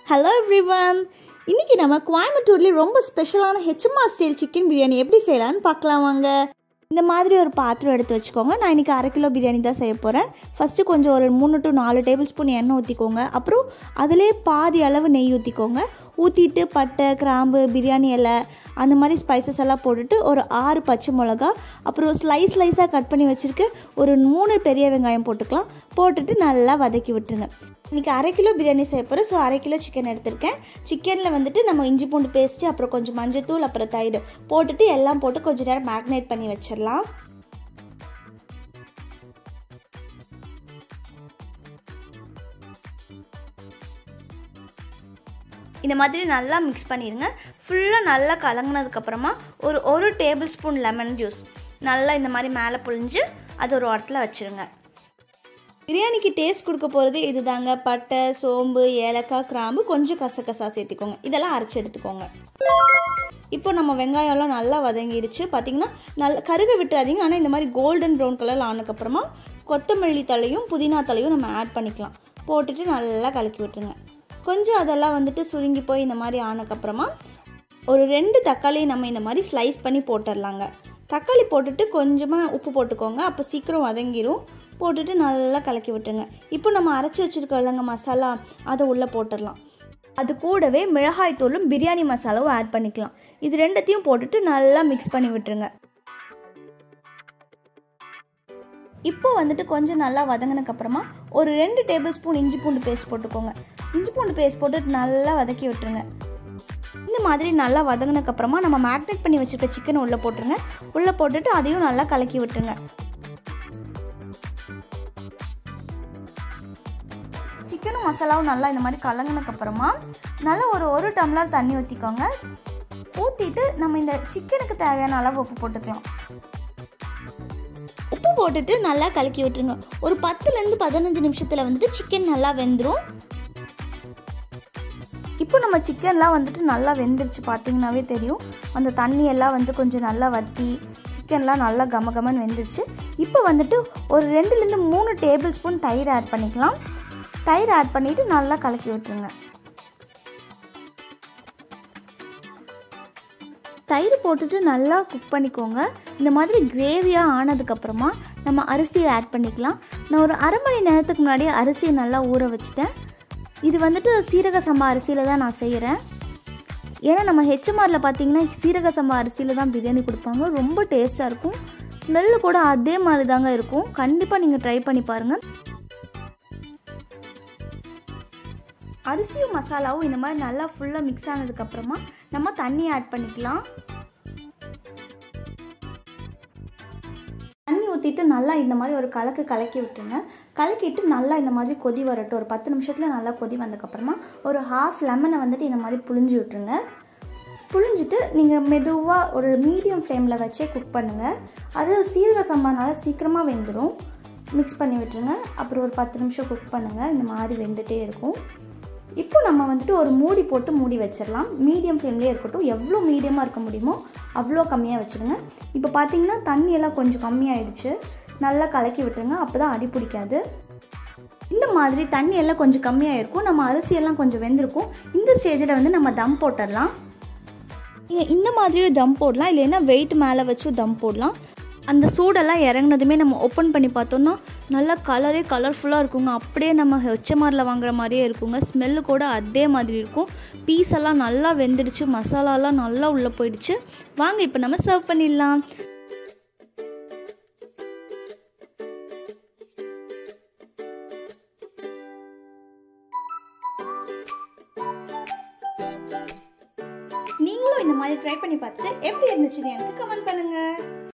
hello everyone இன்னைக்கு நம்ம கோயம்புத்தூர்லேயே ரொம்ப ஸ்பெஷலான ஹெச்எம்ஆ ஸ்டைல் சிக்கன் பிரியாணி எப்படி செய்யலாம்னு பார்க்கலாம் வாங்க இந்த மாதிரி ஒரு பாத்திரம் எடுத்து வச்சுக்கோங்க நான் இன்றைக்கி அரை கிலோ பிரியாணி தான் செய்ய போகிறேன் ஃபஸ்ட்டு கொஞ்சம் ஒரு மூணு டு நாலு டேபிள் ஸ்பூன் எண்ணெய் ஊற்றிக்கோங்க அப்புறம் அதிலே பாதி அளவு நெய் ஊற்றிக்கோங்க ஊற்றிட்டு பட்டை கிராம்பு பிரியாணி இலை அந்த மாதிரி ஸ்பைசஸ் எல்லாம் போட்டுட்டு ஒரு ஆறு பச்சை மிளகா அப்புறம் ஸ்லைஸ் ஸ்லைஸாக கட் பண்ணி வச்சுருக்கு ஒரு மூணு பெரிய வெங்காயம் போட்டுக்கலாம் போட்டுட்டு நல்லா வதக்கி விட்டுருங்க இன்றைக்கி அரை கிலோ பிரியாணி செய்ய போகிறேன் ஸோ அரை கிலோ சிக்கன் எடுத்திருக்கேன் சிக்கனில் வந்துட்டு நம்ம இஞ்சி பூண்டு பேஸ்ட்டு அப்புறம் கொஞ்சம் மஞ்சத்தூள் அப்புறம் தயிர் போட்டுட்டு எல்லாம் போட்டு கொஞ்சம் நேரம் மேக்னேட் பண்ணி வச்சிடலாம் இந்த மாதிரி நல்லா மிக்ஸ் பண்ணிடுங்க ஃபுல்லாக நல்லா கலங்கினதுக்கப்புறமா ஒரு ஒரு டேபிள் ஸ்பூன் லெமன் ஜூஸ் நல்லா இந்த மாதிரி மேலே புழிஞ்சு அது ஒரு இடத்துல வச்சுருங்க பிரியாணிக்கு டேஸ்ட் கொடுக்க போகிறது இது தாங்க பட்டை சோம்பு ஏலக்காய் கிராம்பு கொஞ்சம் கசகசா சேர்த்துக்கோங்க இதெல்லாம் அரைச்சி எடுத்துக்கோங்க இப்போ நம்ம வெங்காயம்லாம் நல்லா வதங்கிடுச்சு பார்த்திங்கன்னா நல்ல கருக விட்டுறாதீங்க ஆனால் இந்த மாதிரி கோல்டன் ப்ரௌன் கலரில் ஆனதுக்கப்புறமா கொத்தமல்லி தலையும் புதினா தலையும் நம்ம ஆட் பண்ணிக்கலாம் போட்டுட்டு நல்லா கலக்கி விட்டுருங்க கொஞ்சம் அதெல்லாம் வந்துட்டு சுருங்கி போய் இந்த மாதிரி ஆனதுக்கப்புறமா ஒரு ரெண்டு தக்காளி நம்ம இந்த மாதிரி ஸ்லைஸ் பண்ணி போட்டுடலாங்க தக்காளி போட்டுட்டு கொஞ்சமாக உப்பு போட்டுக்கோங்க அப்போ சீக்கிரம் வதங்கிரும் போட்டுட்டு நல்லா கலக்கி விட்டுருங்க இப்போ நம்ம அரைச்சி வச்சுருக்க இல்லைங்க மசாலா அதை உள்ளே போட்டுடலாம் அது கூடவே மிளகாய் தூளும் பிரியாணி மசாலாவும் ஆட் பண்ணிக்கலாம் இது ரெண்டத்தையும் போட்டுட்டு நல்லா மிக்ஸ் பண்ணி விட்டுருங்க இப்போ வந்துட்டு கொஞ்சம் நல்லா வதங்கினதுக்கப்புறமா ஒரு ரெண்டு டேபிள் ஸ்பூன் இஞ்சி பூண்டு பேஸ்ட் போட்டுக்கோங்க இஞ்சி பூண்டு பேஸ்ட் போட்டு நல்லா வதக்கி விட்டுருங்க இந்த மாதிரி நல்லா வதங்கினதுக்கப்புறமா நம்ம மேக்னேட் பண்ணி வச்சுருக்க சிக்கனை உள்ளே போட்டுருங்க உள்ளே போட்டுட்டு அதையும் நல்லா கலக்கி விட்டுருங்க சிக்கனும் மசாலாவும் நல்லா இந்த மாதிரி கலங்கினதுக்கப்புறமா நல்லா ஒரு ஒரு டம்ளர் தண்ணி ஊற்றிக்கோங்க ஊற்றிட்டு நம்ம இந்த சிக்கனுக்கு தேவையான அளவு உப்பு போட்டுக்கலாம் உப்பு போட்டுட்டு நல்லா கலக்கி விட்டுருங்க ஒரு பத்துலேருந்து பதினஞ்சு நிமிஷத்தில் வந்துட்டு சிக்கன் நல்லா வெந்துடும் இப்போ நம்ம சிக்கன்லாம் வந்துட்டு நல்லா வெந்துருச்சு பார்த்தீங்கன்னாவே தெரியும் அந்த தண்ணி எல்லாம் வந்து கொஞ்சம் நல்லா வற்றி சிக்கன்லாம் நல்லா கம கமன்னு வெந்துருச்சு இப்போ வந்துட்டு ஒரு ரெண்டுலேருந்து மூணு டேபிள் ஸ்பூன் தயிர் ஆட் பண்ணிக்கலாம் தயிர் ஆட் பண்ணிவிட்டு நல்லா கலக்கி விட்டுருங்க தயிர் போட்டுட்டு நல்லா குக் பண்ணிக்கோங்க இந்த மாதிரி கிரேவியாக ஆனதுக்கப்புறமா நம்ம அரிசியை ஆட் பண்ணிக்கலாம் நான் ஒரு அரை மணி நேரத்துக்கு முன்னாடி அரிசியை நல்லா ஊற வச்சுட்டேன் இது வந்துட்டு சீரக சம்பா அரிசியில் தான் நான் செய்கிறேன் ஏன்னா நம்ம ஹெச்எம்ஆரில் பார்த்தீங்கன்னா சீரக சம்பா அரிசியில் தான் பிரியாணி கொடுப்பாங்க ரொம்ப டேஸ்ட்டாக இருக்கும் ஸ்மெல்லு கூட அதே மாதிரி தாங்க இருக்கும் கண்டிப்பாக நீங்கள் ட்ரை பண்ணி பாருங்கள் அரிசியும் மசாலாவும் இந்த மாதிரி நல்லா ஃபுல்லாக மிக்ஸ் ஆனதுக்கப்புறமா நம்ம தண்ணி ஆட் பண்ணிக்கலாம் தண்ணி ஊற்றிட்டு நல்லா இந்த மாதிரி ஒரு கலக்கு கலக்கி விட்டுருங்க கலக்கிட்டு நல்லா இந்த மாதிரி கொதி வரட்டும் ஒரு பத்து நிமிஷத்தில் நல்லா கொதி வந்ததுக்கப்புறமா ஒரு ஹாஃப் லெமனை வந்துட்டு இந்த மாதிரி புழிஞ்சு விட்டுருங்க புழிஞ்சிட்டு நீங்கள் மெதுவாக ஒரு மீடியம் ஃப்ளேமில் வச்சே குக் பண்ணுங்கள் அது சீரக சம்பானால சீக்கிரமாக வெந்துடும் மிக்ஸ் பண்ணி விட்டுருங்க அப்புறம் ஒரு பத்து நிமிஷம் குக் பண்ணுங்கள் இந்த மாதிரி வெந்துகிட்டே இருக்கும் இப்போ நம்ம வந்துட்டு ஒரு மூடி போட்டு மூடி வச்சிடலாம் மீடியம் ஃப்ளேம்லேயே இருக்கட்டும் எவ்வளோ மீடியமாக இருக்க முடியுமோ அவ்வளோ கம்மியாக வச்சுருங்க இப்போ பார்த்தீங்கன்னா தண்ணி எல்லாம் கொஞ்சம் கம்மியாயிடுச்சு நல்லா கலக்கி விட்டுருங்க அப்போ தான் அடி பிடிக்காது இந்த மாதிரி தண்ணி எல்லாம் கொஞ்சம் கம்மியாக இருக்கும் நம்ம அரிசியெல்லாம் கொஞ்சம் வெந்திருக்கும் இந்த ஸ்டேஜில் வந்து நம்ம தம் போட்டுடலாம் நீங்கள் இந்த மாதிரியும் தம் போடலாம் இல்லைன்னா வெயிட் மேலே வச்சும் தம் போடலாம் அந்த சூடெல்லாம் இறங்கினதுமே நம்ம ஓப்பன் பண்ணி பார்த்தோன்னா நல்லா கலரே கலர்ஃபுல்லாக இருக்குங்க அப்படியே நம்ம ஹெச்எம்ஆரில் வாங்குற மாதிரியே இருக்குங்க ஸ்மெல்லு கூட அதே மாதிரி இருக்கும் பீஸ் எல்லாம் நல்லா வெந்துடுச்சு மசாலாலாம் நல்லா உள்ளே போயிடுச்சு வாங்க இப்போ நம்ம சர்வ் பண்ணிடலாம் நீங்களும் இந்த மாதிரி ட்ரை பண்ணி பார்த்துட்டு எப்படி இருந்துச்சுன்னு எனக்கு கமெண்ட் பண்ணுங்கள்